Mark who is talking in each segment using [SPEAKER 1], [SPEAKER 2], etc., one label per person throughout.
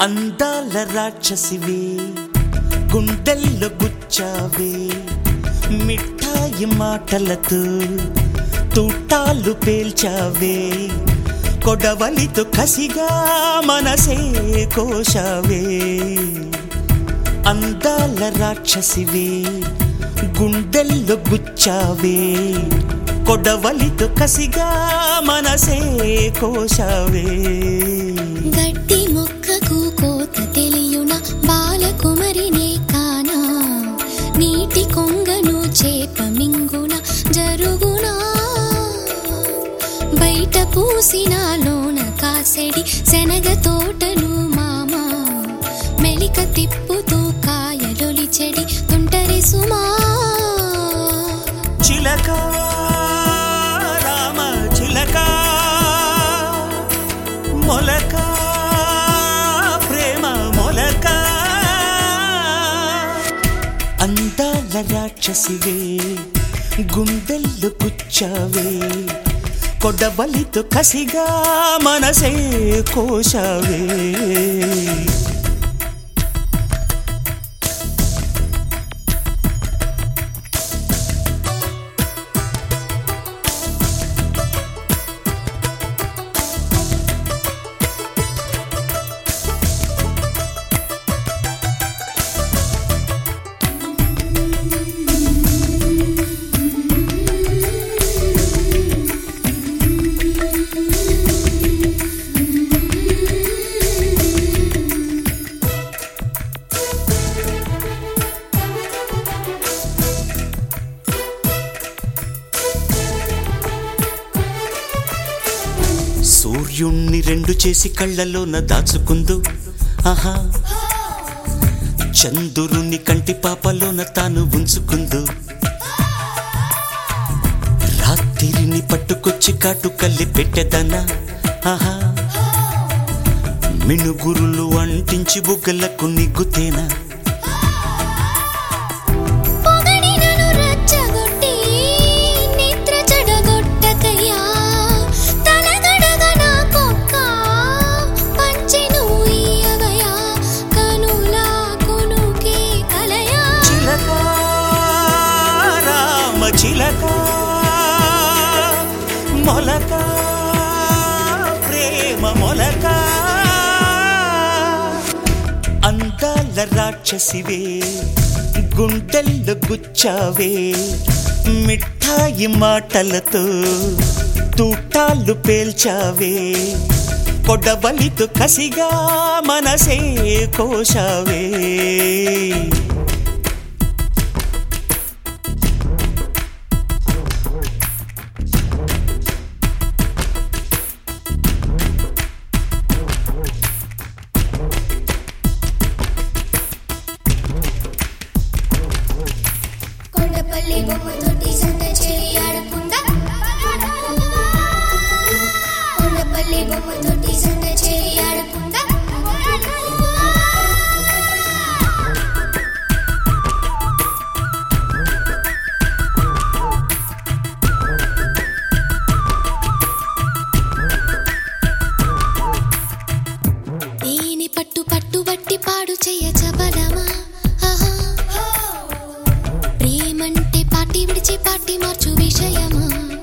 [SPEAKER 1] అందాల రాక్షసివే గుండెల్లో గుచ్చావే మిఠాయి మాటలతో తూటాలు పేల్చావే కొడవలితో కసిగా మనసే కోశావే అందాల రాక్షసివే గుండెల్లో గుచ్చావే కొడవలితో కసిగా మనసే కోశావే
[SPEAKER 2] గడ్డి మొక్కకు కోత తెలియున బాలకుమరినే కానా నీటి కొంగను చేప మింగున జరుగునా బయట పూసిన లోన కాసెడి శనగ తోటను మామ మెలిక తిప్పుతూ కాయలొలి చెడి తుంటరి సుమా
[SPEAKER 1] చిలక రామ చిలక మొలక ప్రేమ మొలక అందాల రాక్షసివే గుండెల్లో కూర్చావే కొడబలితో కసిగా మనసే కోశావే సూర్యుణ్ణి రెండు చేసి కళ్ళలోన దాచుకుందు ఆహా చంద్రుని కంటి పాపలోన తాను ఉంచుకుందు రాత్రిని పట్టుకొచ్చి కాటు కల్లి పెట్టెదనా ఆహా మినుగురులు అంటించి బుగ్గలకు నిగ్గుతేనా
[SPEAKER 2] పొగడినను రచ్చగొట్టి నిద్ర చెడగొట్టకయ్యా తలగడగ నా కొక్క పంచెను ఇయ్యవయ్యా కనులా కొనుకే కలయా
[SPEAKER 1] చిలక రామ చిలక మొలక ప్రేమ మొలక అందాల రాక్షసివే గుండెల్లో గుచ్చావే మిఠాయి మాటలతో తూటాలు పేల్చావే కొడబలితో కసిగా మనసే కోశావే
[SPEAKER 2] కొండపల్లి బొమ్మతోటి సంత చేరి ఆడుకుందా కొండపల్లి బొమ్మతోటి సంత చేరి ఆడుకుందా దేని పట్టు పట్టు బట్టి పాడు చెయ్య చబలమా ఆహా ప్రేమంటే పాటి విడిచి పాటి మార్చు విషయమా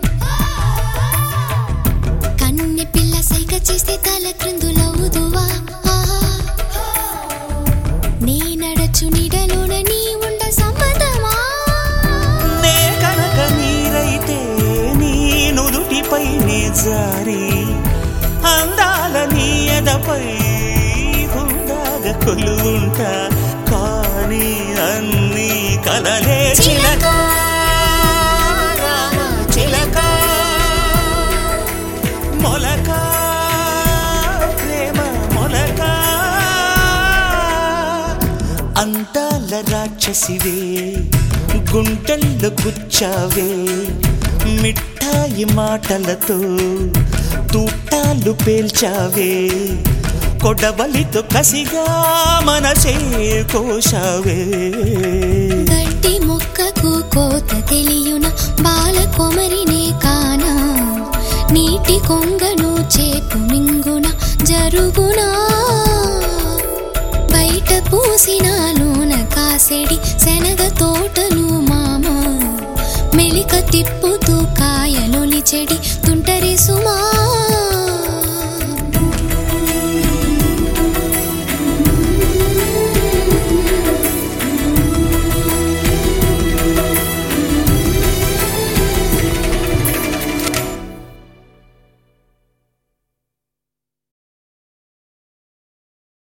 [SPEAKER 2] కన్నె పిల్ల సైగ చేస్తే తల క్రిందులవుదువా ఆహా. నీ నడచు నీడలోన నీ ఉండ సమ్మతమా
[SPEAKER 1] నే కనుక నీరైతే నీ నుదుటిపై నే జారి అందాల నీ ఎదపై హుందాగా కొలువుంటా కానీ అన్ని కలలే చిలక రామ చిలక మొలక ప్రేమ మొలక అందాల రాక్షసివే గుంటల్లో గుచ్చావే మిఠాయి మాటలతో తూటాలు పేల్చావే కొడవలితో కసిగా మనసే కోశావే
[SPEAKER 2] గడ్డి మొక్కకు కోత తెలియున బాల కొమరినే కానా నీటి కొంగను చేపు మింగున జరుగునా పూసినాలోన కాసెడి శనగ తోటలు